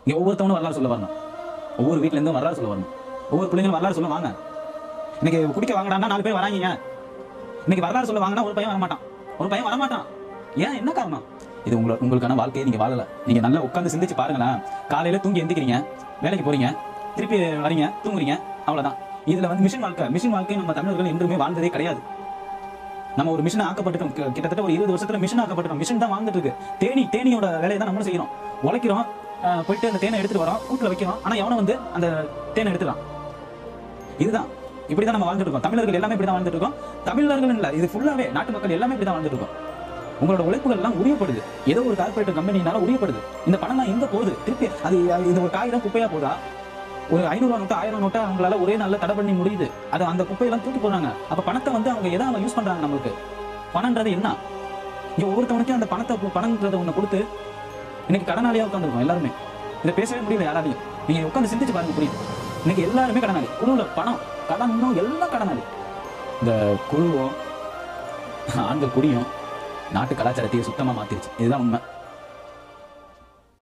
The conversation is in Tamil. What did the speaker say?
இங்க ஒவ்வொருத்தவனும் வரலாறு சொல்ல வரணும் ஒவ்வொரு வீட்ல இருந்தும் வரலாறு சொல்ல வரணும் ஒவ்வொரு பிள்ளைங்களும் வரலாறு சொல்ல வாங்க இன்னைக்கு குடிக்க வாங்கடான்னா நாலு பேர் வராங்க இன்னைக்கு வரலாறு சொல்ல வாங்கினா ஒரு பையன் வரமாட்டான் ஒரு பையன் வரமாட்டான் ஏன் என்ன காரணம் இது உங்களோட உங்களுக்கான வாழ்க்கையை நீங்க வாழல நீங்க நல்லா உட்கார்ந்து சிந்திச்சு பாருங்களேன் காலையில தூங்கி எந்திக்கிறீங்க வேலைக்கு போறீங்க திருப்பி வரீங்க தூங்குறீங்க அவ்வளவுதான் இதுல வந்து மிஷின் வாழ்க்கை மிஷின் வாழ்க்கை நம்ம தமிழர்கள் என்றுமே வாழ்ந்ததே கிடையாது நம்ம ஒரு மிஷின் ஆக்கப்பட்டுட்டோம் கி- கிட்டத்தட்ட ஒரு இருபது வருஷத்துல மிஷின் ஆக்கப்பட்டுட்டோம் மிஷின் தான் வாழ்ந்துட்டு இருக்கு தேனி தேனியோட வேலையை தான் நம்மளும் செய்யறோம் உழைக்கிறோம் அஹ் போயிட்டு அந்த தேனை எடுத்துட்டு வரோம் கூட்டுல வைக்கிறோம் ஆனா எவனும் வந்து அந்த தேனை எடுத்துக்கலாம் இதுதான் இப்படிதான் நம்ம வாழ்ந்துட்டு இருக்கோம் தமிழர்கள் எல்லாமே இப்படிதான் வாழ்ந்துட்டு இருக்கோம் தமிழர்கள் இல்ல இது ஃபுல்லாவே நாட்டு மக்கள் எல்லாமே இப்படிதான் வாழ்ந்துட்டு இருக்கோம் உங்களோட உழைப்புகள் எல்லாம் உரியப்படுது ஏதோ ஒரு கார்பரேட் கம்பெனினால உரியப்படுது இந்த பணம் தான் எங்க போகுது திருப்பி அது அது இது ஒரு காகிதம் குப்பையா போதா ஒரு ஐநூறு நோட்டு ஆயிரம் நோட்டை அவங்களால ஒரே நாள்ல தடை பண்ணி முடியுது அது அந்த குப்பையெல்லாம் தூக்கி போடுறாங்க அப்ப பணத்தை வந்து அவங்க எதை அவங்க யூஸ் பண்றாங்க நம்மளுக்கு பணம்ன்றது என்ன இங்க ஒவ்வொருத்தவனுக்கும் அந்த பணத்தை பணம்ன்றத ஒண்ணு கொடுத்து இன்னைக்கு கடனாளியா உட்காந்துருக்கோம் எல்லாருமே இதை பேசவே முடியல யாராலையும் நீங்க உட்காந்து சிந்திச்சு பாருங்க புரியும் இன்னைக்கு எல்லாருமே கடனாளி குழுல பணம் கடனும் எல்லாம் கடனாளி இந்த குழுவும் ஆண்கள் குடியும் நாட்டு கலாச்சாரத்தையே சுத்தமா மாத்திருச்சு இதுதான் உண்மை